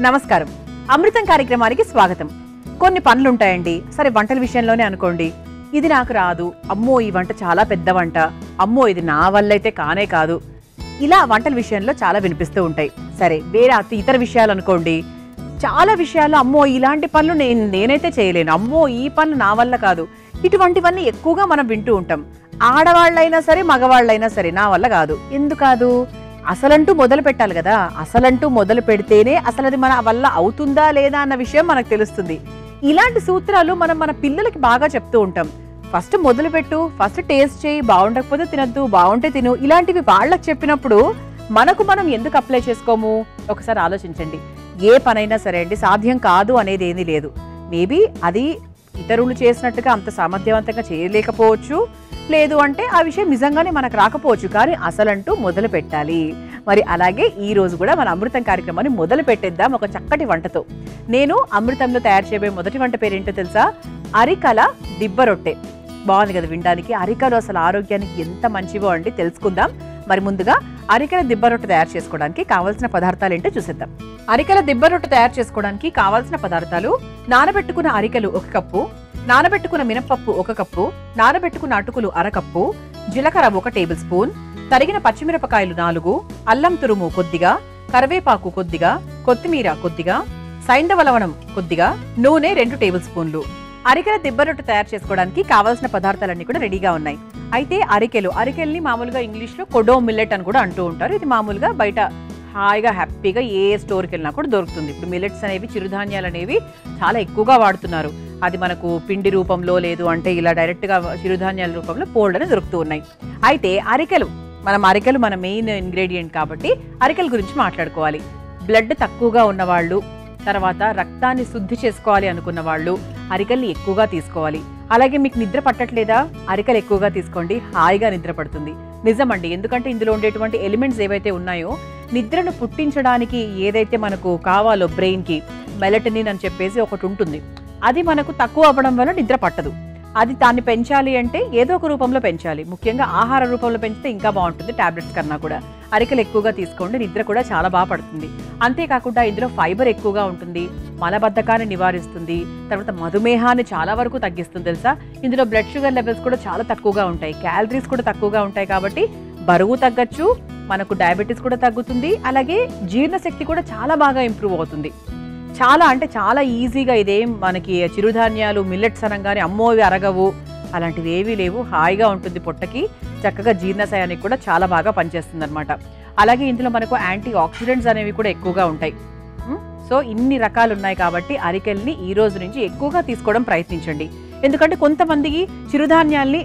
నమస్కారం అమృతం కార్యక్రమానికి స్వాగతం కొన్ని పనులు ఉంటాయండి సరే వంటల విషయంలోనే అనుకోండి ఇది నాకు రాదు అమ్మో ఈ వంట చాలా పెద్ద వంట అమ్మో ఇది నా వల్ల అయితే కానే కాదు ఇలా వంటల విషయంలో చాలా వినిపిస్తూ ఉంటాయి సరే వేరే అతి ఇతర విషయాలు అనుకోండి చాలా విషయాల్లో అమ్మో ఇలాంటి పనులు నేను నేనైతే చేయలేను అమ్మో ఈ పనులు నా వల్ల కాదు ఇటువంటివన్నీ ఎక్కువగా మనం వింటూ ఉంటాం ఆడవాళ్ళైనా సరే మగవాళ్ళైనా సరే నా వల్ల కాదు ఎందుకు కాదు అసలంటూ మొదలు పెట్టాలి కదా అసలంటూ మొదలు పెడితేనే అసలు అది మన వల్ల అవుతుందా లేదా అన్న విషయం మనకు తెలుస్తుంది ఇలాంటి సూత్రాలు మనం మన పిల్లలకి బాగా చెప్తూ ఉంటాం ఫస్ట్ మొదలు పెట్టు ఫస్ట్ టేస్ట్ చేయి బాగుండకపోతే తినద్దు బాగుంటే తిను ఇలాంటివి వాళ్ళకి చెప్పినప్పుడు మనకు మనం ఎందుకు అప్లై చేసుకోము ఒకసారి ఆలోచించండి ఏ పనైనా సరే అండి సాధ్యం కాదు అనేది ఏమీ లేదు మేబీ అది ఇతరులు చేసినట్టుగా అంత సామర్థ్యవంతంగా చేయలేకపోవచ్చు లేదు అంటే ఆ విషయం నిజంగానే మనకు రాకపోవచ్చు కానీ అసలంటూ మొదలు పెట్టాలి మరి అలాగే ఈ రోజు కూడా మన అమృతం కార్యక్రమాన్ని మొదలు పెట్టేద్దాం ఒక చక్కటి వంటతో నేను అమృతంలో తయారు చేయబోయే మొదటి వంట పేరేంటో తెలుసా అరికల దిబ్బ రొట్టె బాగుంది కదా వినడానికి అరికలు అసలు ఆరోగ్యానికి ఎంత మంచివో అండి తెలుసుకుందాం మరి ముందుగా అరికల దిబ్బ రొట్టె తయారు చేసుకోవడానికి కావాల్సిన పదార్థాలు ఏంటో చూసేద్దాం అరికల దిబ్బ రొట్టె తయారు చేసుకోవడానికి కావాల్సిన పదార్థాలు నానబెట్టుకున్న అరికలు ఒక కప్పు నానబెట్టుకున్న మినపప్పు ఒక కప్పు నానబెట్టుకున్న అటుకులు అరకప్పు జీలకర్ర ఒక టేబుల్ స్పూన్ తరిగిన పచ్చిమిరపకాయలు నాలుగు అల్లం తురుము కొద్దిగా కరివేపాకు కొద్దిగా కొత్తిమీర కొద్దిగా సైంధవ లవణం కొద్దిగా నూనె రెండు టేబుల్ స్పూన్లు అరికెల దిబ్బ రొట్టె తయారు చేసుకోవడానికి కావాల్సిన పదార్థాలన్నీ కూడా రెడీగా ఉన్నాయి అయితే అరికెలు అరికెల్ని మామూలుగా ఇంగ్లీష్ లో కొడో మిల్లెట్ అని కూడా అంటూ ఉంటారు ఇది మామూలుగా బయట హాయిగా హ్యాపీగా ఏ స్టోర్కి వెళ్ళినా కూడా దొరుకుతుంది ఇప్పుడు మిల్లెట్స్ అనేవి చిరుధాన్యాలు అనేవి చాలా ఎక్కువగా వాడుతున్నారు అది మనకు పిండి రూపంలో లేదు అంటే ఇలా డైరెక్ట్గా చిరుధాన్యాల రూపంలో పోల్డ్ అని దొరుకుతూ ఉన్నాయి అయితే అరికెలు మనం అరికెలు మన మెయిన్ ఇంగ్రీడియంట్ కాబట్టి అరికెల గురించి మాట్లాడుకోవాలి బ్లడ్ తక్కువగా ఉన్నవాళ్ళు తర్వాత రక్తాన్ని శుద్ధి చేసుకోవాలి అనుకున్న వాళ్ళు అరికల్ని ఎక్కువగా తీసుకోవాలి అలాగే మీకు నిద్ర పట్టట్లేదా అరికలు ఎక్కువగా తీసుకోండి హాయిగా నిద్ర పడుతుంది నిజమండి ఎందుకంటే ఇందులో ఉండేటువంటి ఎలిమెంట్స్ ఏవైతే ఉన్నాయో నిద్రను పుట్టించడానికి ఏదైతే మనకు కావాలో బ్రెయిన్కి మెలటనిన్ అని చెప్పేసి ఒకటి ఉంటుంది అది మనకు తక్కువ అవ్వడం వల్ల నిద్ర పట్టదు అది దాన్ని పెంచాలి అంటే ఏదో ఒక రూపంలో పెంచాలి ముఖ్యంగా ఆహార రూపంలో పెంచితే ఇంకా బాగుంటుంది టాబ్లెట్స్ కన్నా కూడా అరికలు ఎక్కువగా తీసుకోండి నిద్ర కూడా చాలా బాగా పడుతుంది అంతేకాకుండా ఇందులో ఫైబర్ ఎక్కువగా ఉంటుంది మలబద్ధకాన్ని నివారిస్తుంది తర్వాత మధుమేహాన్ని చాలా వరకు తగ్గిస్తుంది తెలుసా ఇందులో బ్లడ్ షుగర్ లెవెల్స్ కూడా చాలా తక్కువగా ఉంటాయి క్యాలరీస్ కూడా తక్కువగా ఉంటాయి కాబట్టి బరువు తగ్గచ్చు మనకు డయాబెటీస్ కూడా తగ్గుతుంది అలాగే జీర్ణశక్తి కూడా చాలా బాగా ఇంప్రూవ్ అవుతుంది చాలా అంటే చాలా ఈజీగా ఇదేం మనకి చిరుధాన్యాలు మిల్లెట్స్ అనగానే అమ్మో ఇవి అరగవు అలాంటివి ఏవీ లేవు హాయిగా ఉంటుంది పొట్టకి చక్కగా జీర్ణశయానికి కూడా చాలా బాగా పనిచేస్తుంది అనమాట అలాగే ఇందులో మనకు యాంటీ ఆక్సిడెంట్స్ అనేవి కూడా ఎక్కువగా ఉంటాయి ఉమ్, సో ఇన్ని రకాలు ఉన్నాయి కాబట్టి అరికెల్ని ఈ రోజు నుంచి ఎక్కువగా తీసుకోవడం ప్రయత్నించండి ఎందుకంటే కొంతమందికి చిరుధాన్యాల్ని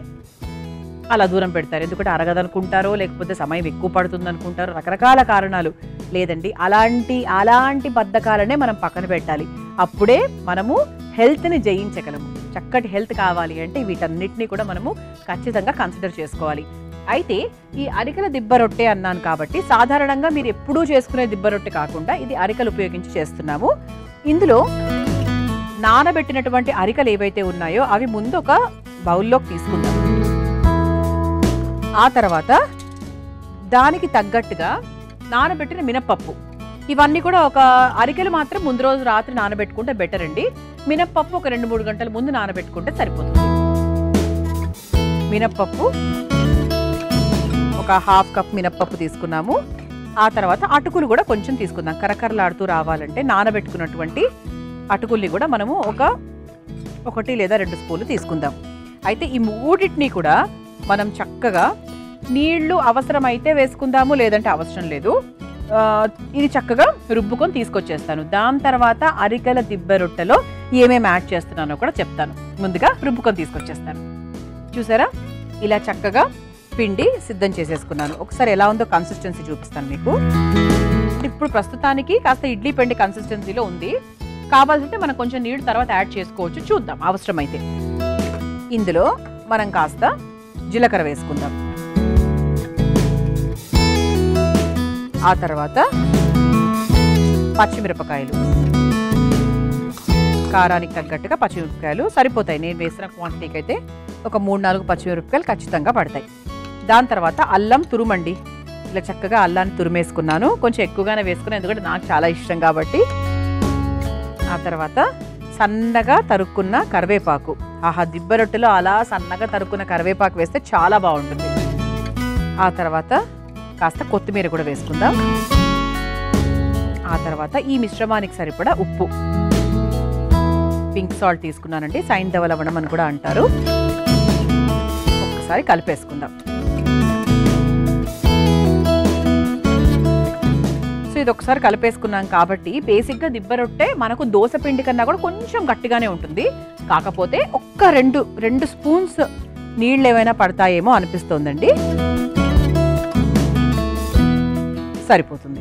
అలా దూరం పెడతారు ఎందుకంటే అరగదనుకుంటారో లేకపోతే సమయం ఎక్కువ పడుతుంది అనుకుంటారో రకరకాల కారణాలు లేదండి అలాంటి అలాంటి బద్ధకాలనే మనం పక్కన పెట్టాలి అప్పుడే మనము హెల్త్ని జయించగలము చక్కటి హెల్త్ కావాలి అంటే వీటన్నిటిని కూడా మనము ఖచ్చితంగా కన్సిడర్ చేసుకోవాలి అయితే ఈ అరికల దిబ్బ రొట్టె అన్నాను కాబట్టి సాధారణంగా మీరు ఎప్పుడూ చేసుకునే దిబ్బ రొట్టె కాకుండా ఇది అరికలు ఉపయోగించి చేస్తున్నాము ఇందులో నానబెట్టినటువంటి అరికలు ఏవైతే ఉన్నాయో అవి ముందు ఒక బౌల్లోకి తీసుకుందాం ఆ తర్వాత దానికి తగ్గట్టుగా నానబెట్టిన మినప్పప్పు ఇవన్నీ కూడా ఒక అరికెలు మాత్రం ముందు రోజు రాత్రి నానబెట్టుకుంటే బెటర్ అండి మినప్పప్పు ఒక రెండు మూడు గంటల ముందు నానబెట్టుకుంటే సరిపోతుంది మినప్పప్పు ఒక హాఫ్ కప్ మినప్పప్పు తీసుకున్నాము ఆ తర్వాత అటుకులు కూడా కొంచెం తీసుకుందాం కరకరలాడుతూ రావాలంటే నానబెట్టుకున్నటువంటి అటుకుల్ని కూడా మనము ఒక ఒకటి లేదా రెండు స్పూన్లు తీసుకుందాం అయితే ఈ మూడింటిని కూడా మనం చక్కగా నీళ్లు అవసరమైతే వేసుకుందాము లేదంటే అవసరం లేదు ఆ, ఇది చక్కగా రుబ్బుకొని తీసుకొచ్చేస్తాను దాని తర్వాత అరికల దిబ్బ రొట్టెలో ఏమేమి యాడ్ చేస్తున్నానో కూడా చెప్తాను ముందుగా రుబ్బుకొని తీసుకొచ్చేస్తాను చూసారా ఇలా చక్కగా పిండి సిద్ధం చేసేసుకున్నాను ఒకసారి ఎలా ఉందో కన్సిస్టెన్సీ చూపిస్తాను మీకు ఇప్పుడు ప్రస్తుతానికి కాస్త ఇడ్లీ పిండి కన్సిస్టెన్సీలో ఉంది కావాల్సింటే మనం కొంచెం నీళ్ళు తర్వాత యాడ్ చేసుకోవచ్చు చూద్దాం అవసరమైతే ఇందులో మనం కాస్త జీలకర్ర వేసుకుందాం ఆ తర్వాత పచ్చిమిరపకాయలు కారానికి తగ్గట్టుగా పచ్చిమిరపకాయలు సరిపోతాయి నేను వేసిన క్వాంటిటీకి అయితే ఒక మూడు నాలుగు పచ్చిమిరపకాయలు ఖచ్చితంగా పడతాయి దాని తర్వాత అల్లం తురుమండి ఇలా చక్కగా అల్లాన్ని తురిమేసుకున్నాను కొంచెం ఎక్కువగానే వేసుకున్నాను ఎందుకంటే నాకు చాలా ఇష్టం కాబట్టి ఆ తర్వాత సన్నగా తరుక్కున్న కరివేపాకు ఆహా దిబ్బ రొట్టెలో అలా సన్నగా తరుక్కున్న కరివేపాకు వేస్తే చాలా బాగుంటుంది ఆ తర్వాత కాస్త కొత్తిమీర కూడా వేసుకుందాం ఆ తర్వాత ఈ మిశ్రమానికి సరిపడా ఉప్పు పింక్ సాల్ట్ తీసుకున్నానండి సైంధవ లవణం అని కూడా అంటారు ఒక్కసారి కలిపేసుకుందాం సో ఇది ఒకసారి కలిపేసుకున్నాం కాబట్టి బేసిక్గా దిబ్బ రొట్టె మనకు దోశ పిండి కన్నా కూడా కొంచెం గట్టిగానే ఉంటుంది కాకపోతే ఒక్క రెండు రెండు స్పూన్స్ నీళ్ళు ఏమైనా పడతాయేమో అనిపిస్తోందండి సరిపోతుంది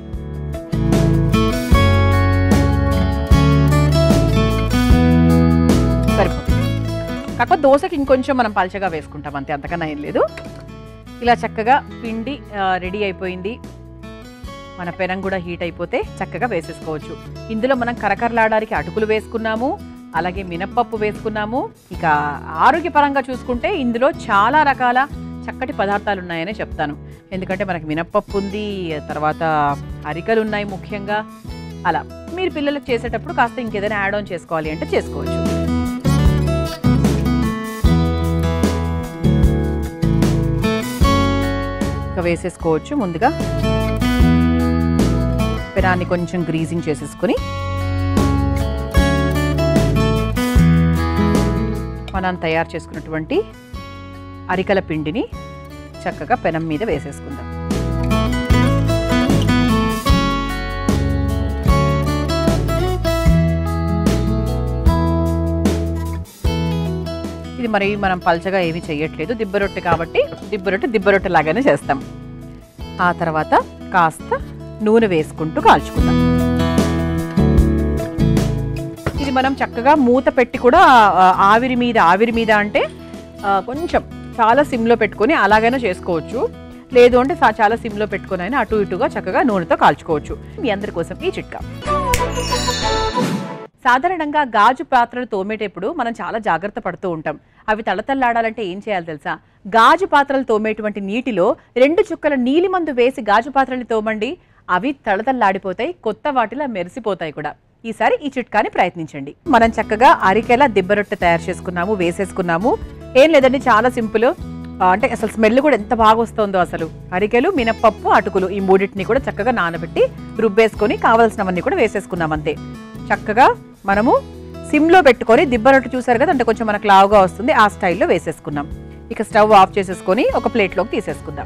సరిపోతుంది కాకపోతే దోశకి ఇంకొంచెం మనం పల్చగా వేసుకుంటాం అంతే అంతకన్నా ఏం లేదు ఇలా చక్కగా పిండి రెడీ అయిపోయింది మన పెనం కూడా హీట్ అయిపోతే చక్కగా వేసేసుకోవచ్చు ఇందులో మనం కరకరలాడడానికి అటుకులు వేసుకున్నాము అలాగే మినప్పప్పు వేసుకున్నాము ఇక ఆరోగ్యపరంగా చూసుకుంటే ఇందులో చాలా రకాల చక్కటి పదార్థాలు ఉన్నాయనే చెప్తాను ఎందుకంటే మనకి మినప్పప్పు ఉంది తర్వాత అరికలు ఉన్నాయి ముఖ్యంగా అలా మీరు పిల్లలకు చేసేటప్పుడు కాస్త ఇంకేదైనా యాడ్ ఆన్ చేసుకోవాలి అంటే చేసుకోవచ్చు ఇక వేసేసుకోవచ్చు ముందుగా పెనాన్ని కొంచెం గ్రీజింగ్ చేసేసుకొని మనం తయారు చేసుకున్నటువంటి అరికల పిండిని చక్కగా పెనం మీద వేసేసుకుందాం ఇది మరి మనం పల్చగా ఏమీ చేయట్లేదు దిబ్బ రొట్టె కాబట్టి దిబ్బ రొట్టె దిబ్బ రొట్టె లాగానే చేస్తాం ఆ తర్వాత కాస్త నూనె వేసుకుంటూ కాల్చుకుందాం ఇది మనం చక్కగా మూత పెట్టి కూడా ఆ, ఆవిరి మీద ఆవిరి మీద అంటే ఆ, కొంచెం చాలా సిమ్లో పెట్టుకొని అలాగైనా చేసుకోవచ్చు లేదు అంటే చా- చాలా సిమ్లో పెట్టుకొని అయినా అటు ఇటుగా చక్కగా నూనెతో కాల్చుకోవచ్చు మీ అందరి కోసం ఈ చిట్కా సాధారణంగా గాజు పాత్రలు తోమేటప్పుడు మనం చాలా జాగ్రత్త పడుతూ ఉంటాం అవి తళతళలాడాలంటే ఏం చేయాలి తెలుసా గాజు పాత్రలు తోమేటువంటి నీటిలో రెండు చుక్కల నీలిమందు వేసి గాజు పాత్రల్ని తోమండి అవి తళతళలాడిపోతాయి కొత్త వాటిలా మెరిసిపోతాయి కూడా ఈసారి ఈ చిట్కాని ప్రయత్నించండి మనం చక్కగా అరికెల దిబ్బరొట్టె తయారు చేసుకున్నాము వేసేసుకున్నాము ఏం లేదండి చాలా సింపుల్ ఆ, అంటే అసలు స్మెల్ కూడా ఎంత బాగా వస్తుందో అసలు అరికెలు మినప్పప్పు అటుకులు ఈ మూడింటిని కూడా చక్కగా నానబెట్టి రుబ్బేసుకొని కావాల్సినవన్నీ కూడా వేసేసుకున్నాం అంతే చక్కగా మనము సిమ్లో పెట్టుకొని దిబ్బ రొట్టె చూసారు కదా అంటే కొంచెం మనకు లావుగా వస్తుంది ఆ స్టైల్లో వేసేసుకున్నాం ఇక స్టవ్ ఆఫ్ చేసేసుకొని ఒక ప్లేట్లోకి తీసేసుకుందాం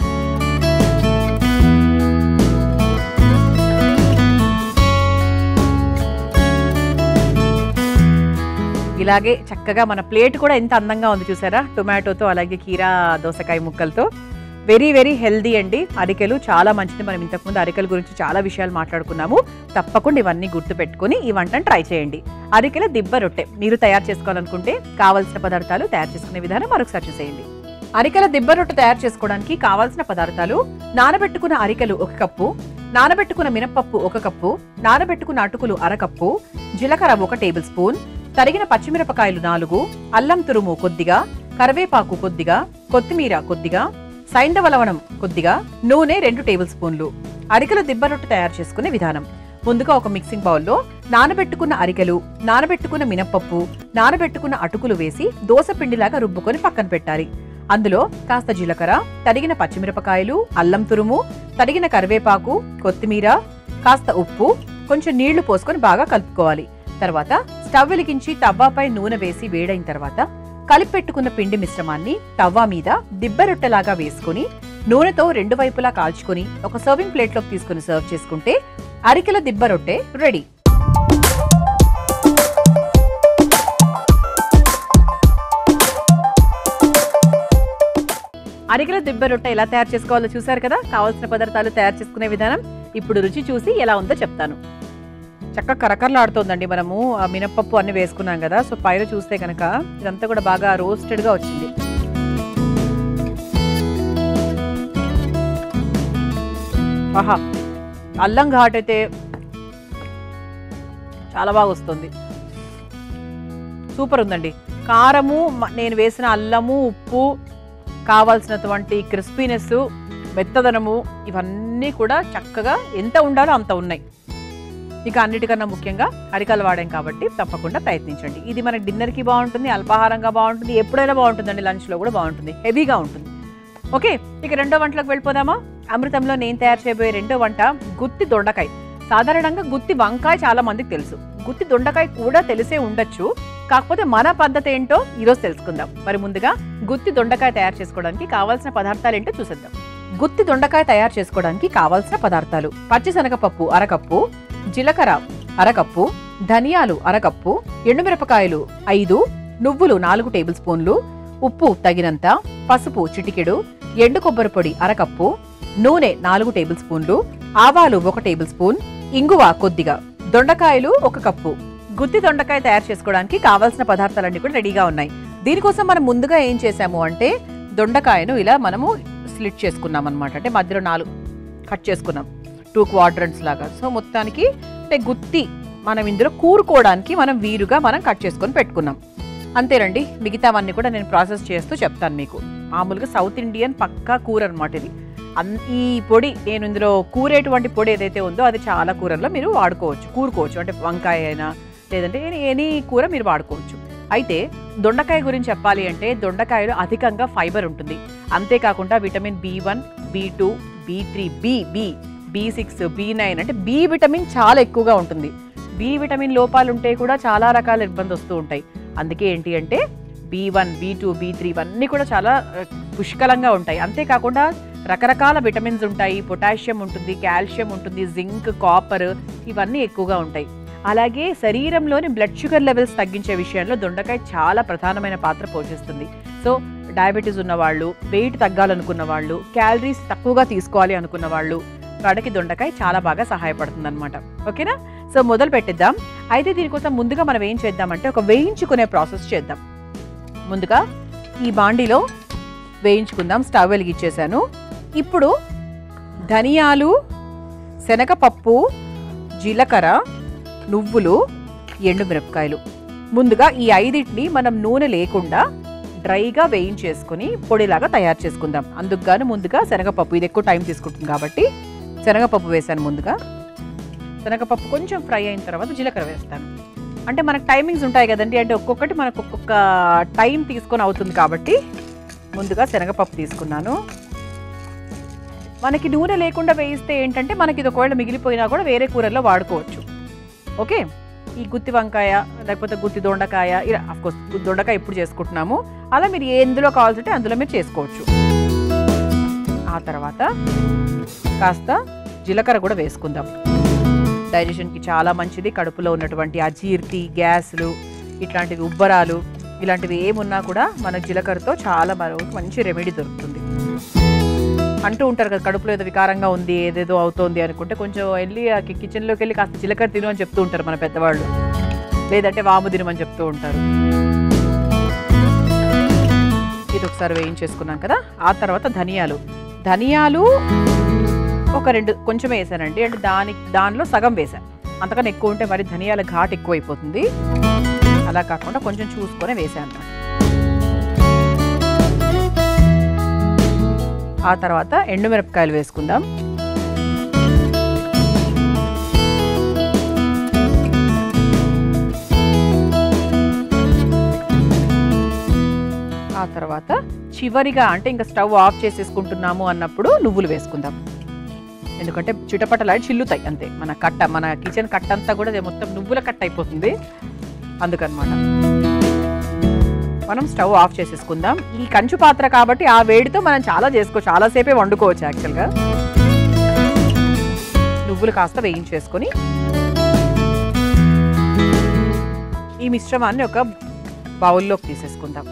ఇలాగే చక్కగా మన ప్లేట్ కూడా ఎంత అందంగా ఉంది చూసారా టొమాటోతో అలాగే కీరా దోసకాయ ముక్కలతో వెరీ వెరీ హెల్దీ అండి అరికెలు చాలా మంచిది మనం ఇంతకుముందు అరికెల గురించి చాలా విషయాలు మాట్లాడుకున్నాము తప్పకుండా ఇవన్నీ గుర్తు పెట్టుకుని ఈ వంటను ట్రై చేయండి అరికెల దిబ్బ రొట్టె మీరు తయారు చేసుకోవాలనుకుంటే కావాల్సిన పదార్థాలు తయారు చేసుకునే విధానం మరొకసారి చూసేయండి అరికెల దిబ్బ రొట్టె తయారు చేసుకోవడానికి కావాల్సిన పదార్థాలు నానబెట్టుకున్న అరికెలు ఒక కప్పు నానబెట్టుకున్న మినప్పప్పు ఒక కప్పు నానబెట్టుకున్న అటుకులు అరకప్పు జీలకర్ర ఒక టేబుల్ స్పూన్ తరిగిన పచ్చిమిరపకాయలు నాలుగు అల్లం తురుము కొద్దిగా కరివేపాకు కొద్దిగా కొత్తిమీర కొద్దిగా సైంధవ లవణం కొద్దిగా నూనె రెండు టేబుల్ స్పూన్లు అరికెల దిబ్బ రొట్టె తయారు చేసుకునే విధానం ముందుగా ఒక మిక్సింగ్ బౌల్లో నానబెట్టుకున్న అరికెలు నానబెట్టుకున్న మినప్పప్పు నానబెట్టుకున్న అటుకులు వేసి దోస పిండిలాగా రుబ్బుకొని పక్కన పెట్టాలి అందులో కాస్త జీలకర్ర తరిగిన పచ్చిమిరపకాయలు అల్లం తురుము తరిగిన కరివేపాకు కొత్తిమీర కాస్త ఉప్పు కొంచెం నీళ్లు పోసుకొని బాగా కలుపుకోవాలి తర్వాత స్టవ్ వెలిగించి తవ్వాపై నూనె వేసి వేడైన తర్వాత కలిపెట్టుకున్న పిండి మిశ్రమాన్ని తవ్వా మీద దిబ్బ రొట్టెలాగా వేసుకొని నూనెతో రెండు వైపులా కాల్చుకొని ఒక సర్వింగ్ ప్లేట్లోకి తీసుకుని సర్వ్ చేసుకుంటే అరికెల దిబ్బ రొట్టె రెడీ అరికెల దిబ్బ రొట్టె ఎలా తయారు చేసుకోవాలో చూసారు కదా కావాల్సిన పదార్థాలు తయారు చేసుకునే విధానం ఇప్పుడు రుచి చూసి ఎలా ఉందో చెప్తాను చక్కగా కరకరలాడుతోందండి మనము ఆ మినప్పప్పు అన్ని వేసుకున్నాం కదా సో పైన చూస్తే కనుక ఇదంతా కూడా బాగా రోస్టెడ్ గా వచ్చింది ఆహా అల్లం ఘాట్ అయితే చాలా బాగా వస్తుంది సూపర్ ఉందండి కారము మ- నేను వేసిన అల్లము ఉప్పు కావాల్సినటువంటి క్రిస్పీనెస్ మెత్తదనము ఇవన్నీ కూడా చక్కగా ఎంత ఉండాలో అంత ఉన్నాయి ఇక అన్నిటికన్నా ముఖ్యంగా అరికలు వాడాం కాబట్టి తప్పకుండా ప్రయత్నించండి ఇది మన డిన్నర్కి బాగుంటుంది అల్పాహారంగా బాగుంటుంది ఎప్పుడైనా బాగుంటుందండి లంచ్లో కూడా బాగుంటుంది హెవీగా ఉంటుంది ఓకే ఇక రెండో వంటలోకి వెళ్ళిపోదామా అమృతంలో నేను తయారు చేయబోయే రెండో వంట గుత్తి దొండకాయ సాధారణంగా గుత్తి వంకాయ చాలా మందికి తెలుసు గుత్తి దొండకాయ కూడా తెలిసే ఉండొచ్చు కాకపోతే మన పద్ధతి ఏంటో ఈరోజు తెలుసుకుందాం మరి ముందుగా గుత్తి దొండకాయ తయారు చేసుకోవడానికి కావాల్సిన పదార్థాలు ఏంటో చూసేద్దాం గుత్తి దొండకాయ తయారు చేసుకోవడానికి కావాల్సిన పదార్థాలు పచ్చిశనగపప్పు అరకప్పు జీలకర్ర అరకప్పు ధనియాలు అరకప్పు ఎండుమిరపకాయలు ఐదు నువ్వులు నాలుగు టేబుల్ స్పూన్లు ఉప్పు తగినంత పసుపు చిటికెడు ఎండు కొబ్బరి పొడి అరకప్పు నూనె నాలుగు టేబుల్ స్పూన్లు ఆవాలు ఒక టేబుల్ స్పూన్ ఇంగువ కొద్దిగా దొండకాయలు ఒక కప్పు గుత్తి దొండకాయ తయారు చేసుకోవడానికి కావాల్సిన పదార్థాలన్నీ కూడా రెడీగా ఉన్నాయి దీనికోసం మనం ముందుగా ఏం చేసాము అంటే దొండకాయను ఇలా మనము స్లిట్ చేసుకున్నాం అనమాట అంటే మధ్యలో నాలుగు కట్ చేసుకున్నాం టూ క్వాడ్రంట్స్ లాగా సో మొత్తానికి అంటే గుత్తి మనం ఇందులో కూరుకోవడానికి మనం వీలుగా మనం కట్ చేసుకొని పెట్టుకున్నాం అంతేనండి మిగతావన్నీ కూడా నేను ప్రాసెస్ చేస్తూ చెప్తాను మీకు మామూలుగా సౌత్ ఇండియన్ పక్కా కూర అనమాట ఇది అన్- ఈ పొడి నేను ఇందులో కూరేటువంటి పొడి ఏదైతే ఉందో అది చాలా కూరల్లో మీరు వాడుకోవచ్చు కూరుకోవచ్చు అంటే వంకాయ అయినా లేదంటే ఎనీ ఎనీ కూర మీరు వాడుకోవచ్చు అయితే దొండకాయ గురించి చెప్పాలి అంటే దొండకాయలో అధికంగా ఫైబర్ ఉంటుంది అంతేకాకుండా vitamin B one B two B three B B B six B nine అంటే బి విటమిన్ చాలా ఎక్కువగా ఉంటుంది బి విటమిన్ లోపాలు ఉంటే కూడా చాలా రకాల ఇబ్బంది వస్తూ ఉంటాయి అందుకే ఏంటి అంటే B one B two B three ఇవన్నీ కూడా చాలా ఆ, పుష్కలంగా ఉంటాయి అంతేకాకుండా రకరకాల విటమిన్స్ ఉంటాయి పొటాషియం ఉంటుంది కాల్షియం ఉంటుంది జింక్ కాపర్ ఇవన్నీ ఎక్కువగా ఉంటాయి అలాగే శరీరంలోని బ్లడ్ షుగర్ లెవెల్స్ తగ్గించే విషయంలో దొండకాయ చాలా ప్రధానమైన పాత్ర పోషిస్తుంది సో డయాబెటీస్ ఉన్న వాళ్ళు వెయిట్ తగ్గాలనుకున్న వాళ్ళు క్యాలరీస్ తక్కువగా తీసుకోవాలి అనుకున్న వాళ్ళు వాడికి దొండకాయ చాలా బాగా సహాయపడుతుంది అనమాట ఓకేనా సో మొదలు పెట్టిద్దాం అయితే దీనికోసం ముందుగా మనం ఏం చేద్దామంటే ఒక వేయించుకునే ప్రాసెస్ చేద్దాం ముందుగా ఈ బాండిలో వేయించుకుందాం స్టవ్ వెలిగించేసాను ఇప్పుడు ధనియాలు శనగపప్పు జీలకర్ర నువ్వులు ఎండుమిరపకాయలు ముందుగా ఈ ఐదింటిని మనం నూనె లేకుండా డ్రైగా వేయించేసుకుని పొడిలాగా తయారు చేసుకుందాం అందుకు గాను ముందుగా శనగపప్పు ఇది ఎక్కువ టైం తీసుకుంటుంది కాబట్టి శనగపప్పు వేసాను ముందుగా శనగపప్పు కొంచెం ఫ్రై అయిన తర్వాత జీలకర్ర వేస్తాను అంటే మనకు టైమింగ్స్ ఉంటాయి కదండి అంటే ఒక్కొక్కటి మనకు ఒక్కొక్క టైం తీసుకొని అవుతుంది కాబట్టి ముందుగా శనగపప్పు తీసుకున్నాను మనకి నూనె లేకుండా వేయిస్తే ఏంటంటే మనకి ఇది ఒకవేళ మిగిలిపోయినా కూడా వేరే కూరల్లో వాడుకోవచ్చు ఓకే ఈ గుత్తి వంకాయ లేకపోతే గుత్తి దొండకాయ ఇలా కోర్స్ దొండకాయ ఇప్పుడు చేసుకుంటున్నాము అలా మీరు ఎందులో కావాల్సింటే అందులో మీరు చేసుకోవచ్చు ఆ తర్వాత కాస్త జీలకర్ర కూడా వేసుకుందాం డైజెషన్కి చాలా మంచిది కడుపులో ఉన్నటువంటి అజీర్తి గ్యాస్లు ఇట్లాంటివి ఉబ్బరాలు ఇలాంటివి ఏమున్నా కూడా మన జీలకర్రతో చాలా మనకు మంచి రెమెడీ దొరుకుతుంది అంటూ ఉంటారు కదా కడుపులో ఏదో వికారంగా ఉంది ఏదేదో అవుతోంది అనుకుంటే కొంచెం వెళ్ళి ఆ కి- కిచెన్లోకి వెళ్ళి కాస్త జీలకర్ర తిను అని చెప్తూ ఉంటారు మన పెద్దవాళ్ళు లేదంటే వాము తినమని చెప్తూ ఉంటారు ఇది ఒకసారి వేయించేసుకున్నాం కదా ఆ తర్వాత ధనియాలు ధనియాలు ఒక రెండు కొంచెం వేసానండి అంటే దాని దానిలో సగం వేసాను అంతకన్నా ఎక్కువ ఉంటే మరి ధనియాల ఘాట్ ఎక్కువ అయిపోతుంది అలా కాకుండా కొంచెం చూసుకొని వేసాను అన్నమాట ఆ తర్వాత ఎండుమిరపకాయలు వేసుకుందాం ఆ తర్వాత చివరిగా అంటే ఇంకా స్టవ్ ఆఫ్ చేసేసుకుంటున్నాము అన్నప్పుడు నువ్వులు వేసుకుందాం ఎందుకంటే చిటపటలాడి చిల్లుతాయి అంతే మన కట్ట మన కిచెన్ కట్ట అంతా కూడా ఇది మొత్తం నువ్వుల కట్ట అయిపోతుంది అందుకనమాట మనం స్టవ్ ఆఫ్ చేసేసుకుందాం ఈ కంచు పాత్ర కాబట్టి ఆ వేడితో మనం చాలా చేసుకోవచ్చు చాలాసేపే వండుకోవచ్చు యాక్చువల్గా నువ్వులు కాస్త వేయించేసుకొని ఈ మిశ్రమాన్ని ఒక బౌల్లోకి తీసేసుకుందాం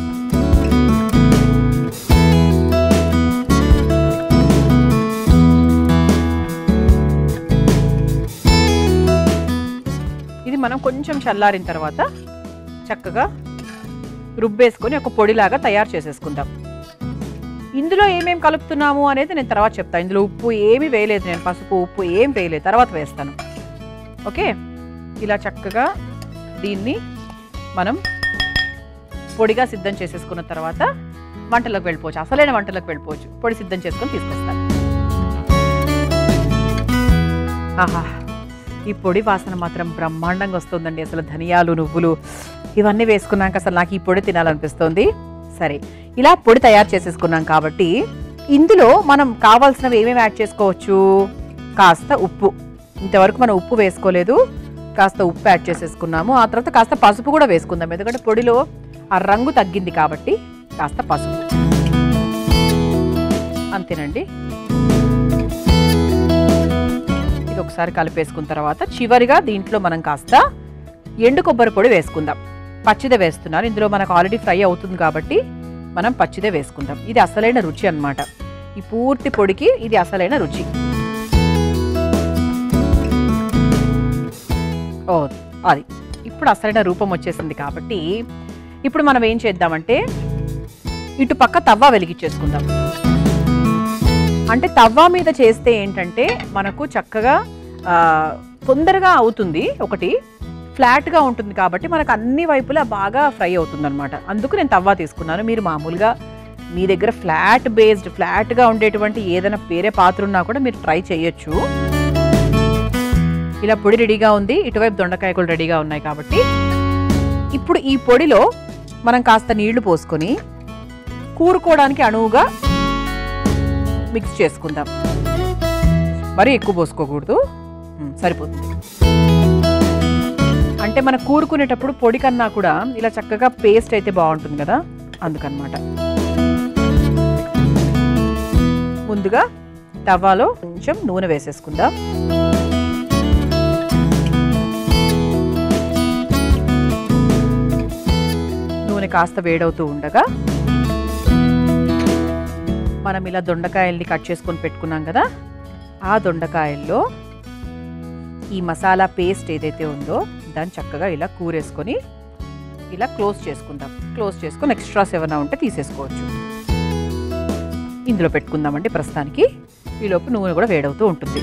ఇది మనం కొంచెం చల్లారిన తర్వాత చక్కగా రుబ్బేసుకొని ఒక పొడిలాగా తయారు చేసేసుకుందాం ఇందులో ఏమేం కలుపుతున్నాము అనేది నేను తర్వాత చెప్తాను ఇందులో ఉప్పు ఏమీ వేయలేదు నేను పసుపు ఉప్పు ఏం వేయలేదు తర్వాత వేస్తాను ఓకే ఇలా చక్కగా దీన్ని మనం పొడిగా సిద్ధం చేసేసుకున్న తర్వాత వంటలోకి వెళ్ళిపోవచ్చు అసలైన వంటలోకి వెళ్ళిపోవచ్చు పొడి సిద్ధం చేసుకొని తీసుకొస్తాను ఆహా ఈ పొడి వాసన మాత్రం బ్రహ్మాండంగా వస్తుందండి అసలు ధనియాలు నువ్వులు ఇవన్నీ వేసుకున్నాక అసలు నాకు ఈ పొడి తినాలనిపిస్తుంది సరే ఇలా పొడి తయారు చేసేసుకున్నాం కాబట్టి ఇందులో మనం కావాల్సినవి ఏమేమి యాడ్ చేసుకోవచ్చు కాస్త ఉప్పు ఇంతవరకు మనం ఉప్పు వేసుకోలేదు కాస్త ఉప్పు యాడ్ చేసేసుకున్నాము ఆ తర్వాత కాస్త పసుపు కూడా వేసుకుందాం ఎందుకంటే పొడిలో ఆ రంగు తగ్గింది కాబట్టి కాస్త పసుపు అంతేనండి ఇది ఒకసారి కలిపేసుకున్న తర్వాత చివరిగా దీంట్లో మనం కాస్త ఎండు కొబ్బరి పొడి వేసుకుందాం పచ్చిదే వేస్తున్నారు ఇందులో మనకు ఆల్రెడీ ఫ్రై అవుతుంది కాబట్టి మనం పచ్చిదే వేసుకుందాం ఇది అసలైన రుచి అన్నమాట ఈ పూర్తి పొడికి ఇది అసలైన రుచి ఓ అది ఇప్పుడు అసలైన రూపం వచ్చేసింది కాబట్టి ఇప్పుడు మనం ఏం చేద్దామంటే ఇటు పక్క తవ్వ వెలిగించేసుకుందాం అంటే తవ్వ మీద చేస్తే ఏంటంటే మనకు చక్కగా ఆ, తొందరగా అవుతుంది ఒకటి ఫ్లాట్గా ఉంటుంది కాబట్టి మనకు అన్ని వైపులా బాగా ఫ్రై అవుతుంది అనమాట అందుకు నేను తవ్వ తీసుకున్నాను మీరు మామూలుగా మీ దగ్గర ఫ్లాట్ బేస్డ్ ఫ్లాట్గా ఉండేటువంటి ఏదైనా వేరే పాత్ర ఉన్నా కూడా మీరు ట్రై చేయొచ్చు ఇలా పొడి రెడీగా ఉంది ఇటువైపు దొండకాయ కూడా రెడీగా ఉన్నాయి కాబట్టి ఇప్పుడు ఈ పొడిలో మనం కాస్త నీళ్లు పోసుకొని కూరుకోవడానికి అణువుగా మిక్స్ చేసుకుందాం మరీ ఎక్కువ పోసుకోకూడదు ఉమ్, సరిపోతుంది అంటే మనం కూరుకునేటప్పుడు పొడి కన్నా కూడా ఇలా చక్కగా పేస్ట్ అయితే బాగుంటుంది కదా అందుకనమాట ముందుగా తవాలో కొంచెం నూనె వేసేసుకుందాం నూనె కాస్త వేడవుతూ ఉండగా మనం ఇలా దొండకాయల్ని కట్ చేసుకొని పెట్టుకున్నాం కదా ఆ దొండకాయల్లో ఈ మసాలా పేస్ట్ ఏదైతే ఉందో దాన్ని చక్కగా ఇలా కూరేసుకొని ఇలా క్లోజ్ చేసుకుందాం క్లోజ్ చేసుకొని ఎక్స్ట్రాస్ ఏమైనా ఉంటే తీసేసుకోవచ్చు ఇందులో పెట్టుకుందామండి ప్రస్తుతానికి ఈలోపు నూనె కూడా వేడవుతూ ఉంటుంది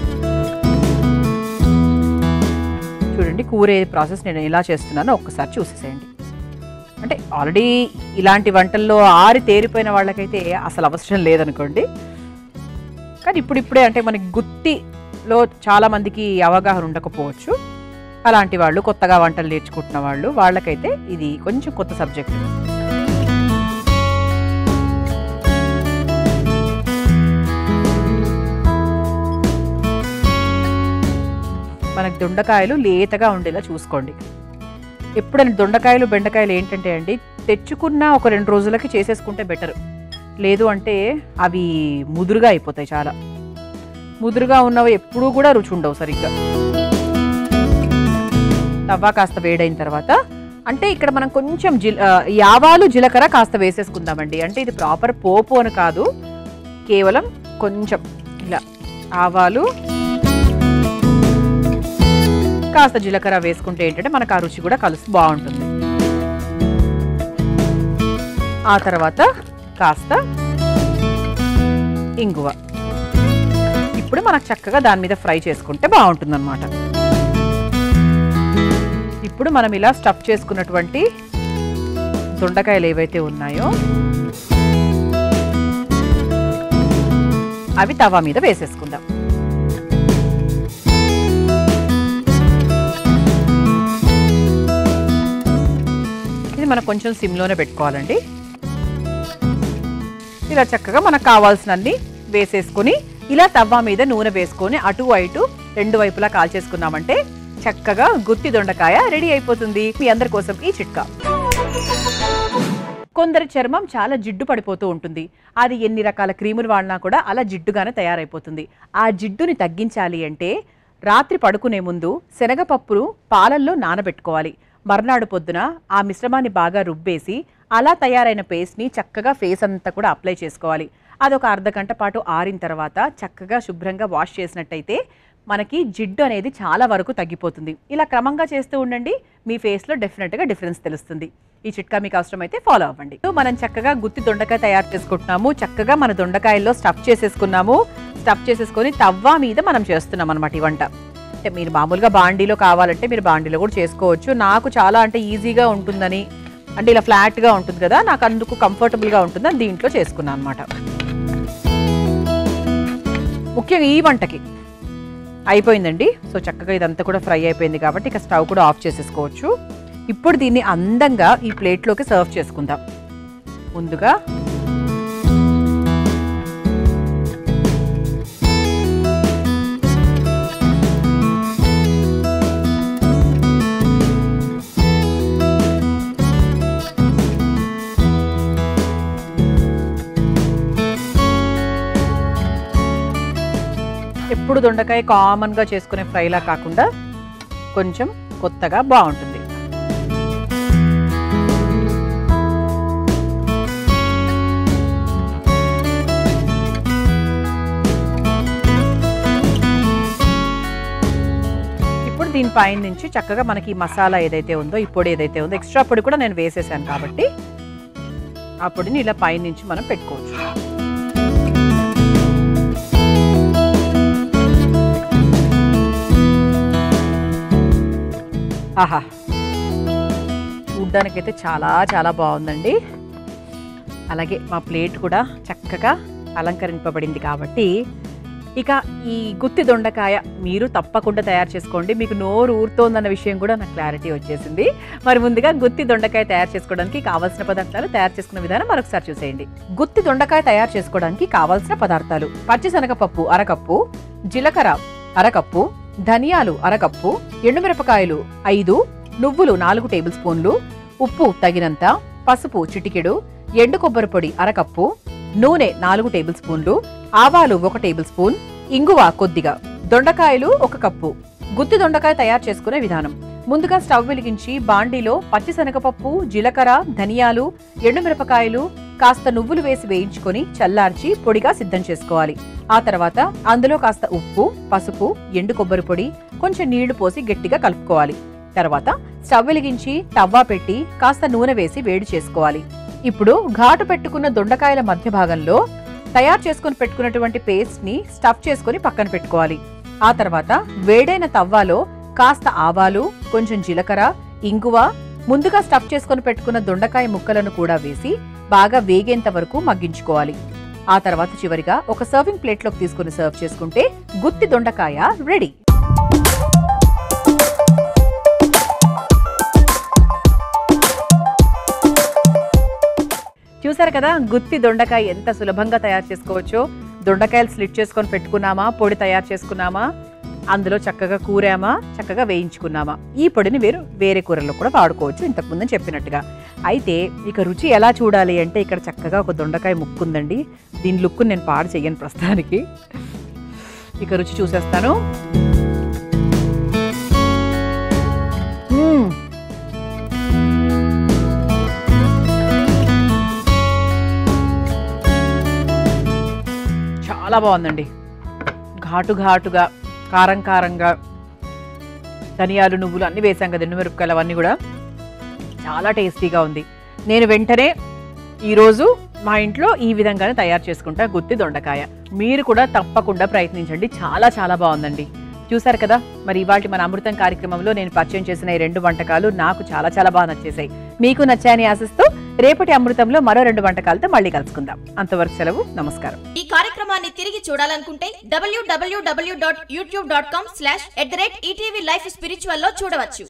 చూడండి కూరే ప్రాసెస్ నేను ఎలా చేస్తున్నానో ఒక్కసారి చూసేసేయండి అంటే ఆల్రెడీ ఇలాంటి వంటల్లో ఆరి తేరిపోయిన వాళ్ళకైతే అసలు అవసరం లేదనుకోండి కానీ ఇప్పుడు ఇప్పుడే అంటే మనకి గుత్తిలో చాలా మందికి అవగాహన ఉండకపోవచ్చు అలాంటి వాళ్ళు కొత్తగా వంటలు నేర్చుకుంటున్న వాళ్ళు వాళ్ళకైతే ఇది కొంచెం కొత్త సబ్జెక్ట్ మనకి దొండకాయలు లేతగా ఉండేలా చూసుకోండి ఎప్పుడైనా దొండకాయలు బెండకాయలు ఏంటంటే అండి తెచ్చుకున్న ఒక రెండు రోజులకి చేసేసుకుంటే బెటర్ లేదు అంటే అవి ముదురుగా అయిపోతాయి చాలా ముదురుగా ఉన్నవి ఎప్పుడూ కూడా రుచి ఉండవు సరిగ్గా తవ్వ కాస్త వేడైన తర్వాత అంటే ఇక్కడ మనం కొంచెం జిల్ ఆ, యావాలు జీలకర్ర కాస్త వేసేసుకుందామండి అంటే ఇది ప్రాపర్ పోపు అని కాదు కేవలం కొంచెం ఇలా ఆవాలు కాస్త జీలకర్ర వేసుకుంటే ఏంటంటే మనకు ఆ రుచి కూడా కలిసి బాగుంటుంది ఆ తర్వాత కాస్త ఇంగువ ఇప్పుడు మనకు చక్కగా దాని మీద ఫ్రై చేసుకుంటే బాగుంటుంది అనమాట ఇప్పుడు మనం ఇలా స్టఫ్ చేసుకున్నటువంటి దొండకాయలు ఏవైతే ఉన్నాయో అవి తవా మీద వేసేసుకుందాం ఇది మనం కొంచెం సిమ్లోనే పెట్టుకోవాలండి ఇలా చక్కగా మనకు కావాల్సినన్ని వేసేసుకొని ఇలా తవ్వ మీద నూనె వేసుకొని అటు ఇటు రెండు వైపులా కాల్చేసుకున్నామంటే చక్కగా గుత్తి దొండకాయ రెడీ అయిపోతుంది మీ అందరి కోసం ఈ చిట్కా కొందరి చర్మం చాలా జిడ్డు పడిపోతూ ఉంటుంది అది ఎన్ని రకాల క్రీములు వాడినా కూడా అలా జిడ్డుగానే తయారైపోతుంది ఆ జిడ్డుని తగ్గించాలి అంటే రాత్రి పడుకునే ముందు శనగపప్పును పాలల్లో నానబెట్టుకోవాలి మర్నాడు పొద్దున ఆ మిశ్రమాన్ని బాగా రుబ్బేసి అలా తయారైన పేస్ట్ని చక్కగా ఫేస్ అంతా కూడా అప్లై చేసుకోవాలి అదొక అర్ధ గంట పాటు ఆరిన తర్వాత చక్కగా శుభ్రంగా వాష్ చేసినట్టయితే మనకి జిడ్డు అనేది చాలా వరకు తగ్గిపోతుంది ఇలా క్రమంగా చేస్తూ ఉండండి మీ ఫేస్లో డెఫినెట్గా డిఫరెన్స్ తెలుస్తుంది ఈ చిట్కా మీకు అవసరమైతే ఫాలో అవ్వండి సో మనం చక్కగా గుత్తి దొండకాయ తయారు చేసుకుంటున్నాము చక్కగా మన దొండకాయల్లో స్టఫ్ చేసేసుకున్నాము స్టఫ్ చేసేసుకొని తవ్వ మీద మనం చేస్తున్నాం అనమాట ఈ వంట అంటే మీరు మామూలుగా బాండీలో కావాలంటే మీరు బాండీలో కూడా చేసుకోవచ్చు నాకు చాలా అంటే ఈజీగా ఉంటుందని అంటే ఇలా ఫ్లాట్గా ఉంటుంది కదా నాకు అందుకు కంఫర్టబుల్గా ఉంటుందని దీంట్లో చేసుకున్నాను అనమాట ముఖ్యంగా ఈ వంటకి అయిపోయిందండి సో చక్కగా ఇదంతా కూడా ఫ్రై అయిపోయింది కాబట్టి ఇక స్టవ్ కూడా ఆఫ్ చేసేసుకోవచ్చు ఇప్పుడు దీన్ని అందంగా ఈ ప్లేట్లోకి సర్వ్ చేసుకుందాం ముందుగా ఎప్పుడు దొండకాయ కామన్గా చేసుకునే ఫ్రైలా కాకుండా కొంచెం కొత్తగా బాగుంటుంది ఇప్పుడు దీనిపైన నుంచి చక్కగా మనకి ఈ మసాలా ఏదైతే ఉందో ఈ పొడి ఏదైతే ఉందో ఎక్స్ట్రా పొడి కూడా నేను వేసేసాను కాబట్టి ఆ పొడిని ఇలా పైన నుంచి మనం పెట్టుకోవచ్చు ఆహా చూడ్డానికైతే చాలా చాలా బాగుందండి అలాగే మా ప్లేట్ కూడా చక్కగా అలంకరింపబడింది కాబట్టి ఇక ఈ గుత్తి దొండకాయ మీరు తప్పకుండా తయారు చేసుకోండి మీకు నోరు ఊరుతోందన్న విషయం కూడా నాకు క్లారిటీ వచ్చేసింది మరి ముందుగా గుత్తి దొండకాయ తయారు చేసుకోవడానికి కావాల్సిన పదార్థాలు తయారు చేసుకున్న విధానం మరొకసారి చూసేయండి గుత్తి దొండకాయ తయారు చేసుకోవడానికి కావాల్సిన పదార్థాలు పచ్చిశనగపప్పు అరకప్పు జీలకర్ర అరకప్పు ధనియాలు అరకప్పు ఎండుమిరపకాయలు ఐదు నువ్వులు నాలుగు టేబుల్ స్పూన్లు ఉప్పు తగినంత పసుపు చిటికెడు ఎండు కొబ్బరి పొడి అరకప్పు నూనె నాలుగు టేబుల్ స్పూన్లు ఆవాలు ఒక టేబుల్ స్పూన్ ఇంగువ కొద్దిగా దొండకాయలు ఒక కప్పు గుత్తి దొండకాయ తయారు చేసుకునే విధానం ముందుగా స్టవ్ వెలిగించి బాండీలో పచ్చిశనగపప్పు జీలకర్ర ధనియాలు ఎండుమిరపకాయలు కాస్త నువ్వులు వేసి వేయించుకొని చల్లార్చి పొడిగా సిద్ధం చేసుకోవాలి ఆ తర్వాత అందులో కాస్త ఉప్పు పసుపు ఎండు కొబ్బరి పొడి కొంచెం నీళ్లు పోసి గట్టిగా కలుపుకోవాలి తర్వాత స్టవ్ వెలిగించి తవ్వా పెట్టి కాస్త నూనె వేసి వేడి చేసుకోవాలి ఇప్పుడు ఘాటు పెట్టుకున్న దొండకాయల మధ్య భాగంలో తయారు చేసుకొని పెట్టుకున్నటువంటి పేస్ట్ ని స్టఫ్ చేసుకొని పక్కన పెట్టుకోవాలి ఆ తర్వాత వేడైన తవ్వాలో కాస్త ఆవాలు కొంచెం జీలకర్ర ఇంగువ ముందుగా స్టఫ్ చేసుకొని పెట్టుకున్న దొండకాయ ముక్కలను కూడా వేసి బాగా వేగేంత వరకు మగ్గించుకోవాలి ఆ తర్వాత చివరిగా ఒక సర్వింగ్ ప్లేట్లోకి తీసుకుని సర్వ్ చేసుకుంటే గుత్తి దొండకాయ రెడీ చూసారు కదా గుత్తి దొండకాయ ఎంత సులభంగా తయారు చేసుకోవచ్చో దొండకాయలు స్లిట్ చేసుకొని పెట్టుకున్నామా పొడి తయారు చేసుకున్నామా అందులో చక్కగా కూరామా చక్కగా వేయించుకున్నామా ఈ పొడిని వేరు వేరే కూరల్లో కూడా వాడుకోవచ్చు ఇంతకుముందు చెప్పినట్టుగా అయితే ఇక రుచి ఎలా చూడాలి అంటే ఇక్కడ చక్కగా ఒక దొండకాయ ముక్కు ఉందండి దీని లుక్ నేను పాడు చెయ్యను ప్రస్తుతానికి ఇక రుచి చూసేస్తాను మ్మ్. చాలా బాగుందండి ఘాటు ఘాటుగా కారం కారంగా ధనియాలు నువ్వులు అన్నీ వేసాం కదా ఎండుమిరపకాయలు అవన్నీ కూడా చాలా టేస్టీగా ఉంది నేను వెంటనే ఈరోజు మా ఇంట్లో ఈ విధంగానే తయారు చేసుకుంటా గుత్తి దొండకాయ మీరు కూడా తప్పకుండా ప్రయత్నించండి చాలా చాలా బాగుందండి చూసారు కదా మరి ఇవాటి మన అమృతం కార్యక్రమంలో నేను పరిచయం చేసిన ఈ రెండు వంటకాలు నాకు చాలా చాలా బాగా నచ్చేసాయి మీకు నచ్చాయని ఆశిస్తూ రేపటి అమృతంలో మరో రెండు వంటకాలతో మళ్ళీ కలుసుకుందాం అంతవరకు సెలవు నమస్కారం ఈ కార్యక్రమాన్ని తిరిగి చూడాలనుకుంటే W W W dot YouTube dot com slash at the rate ETV life spiritual లో చూడవచ్చు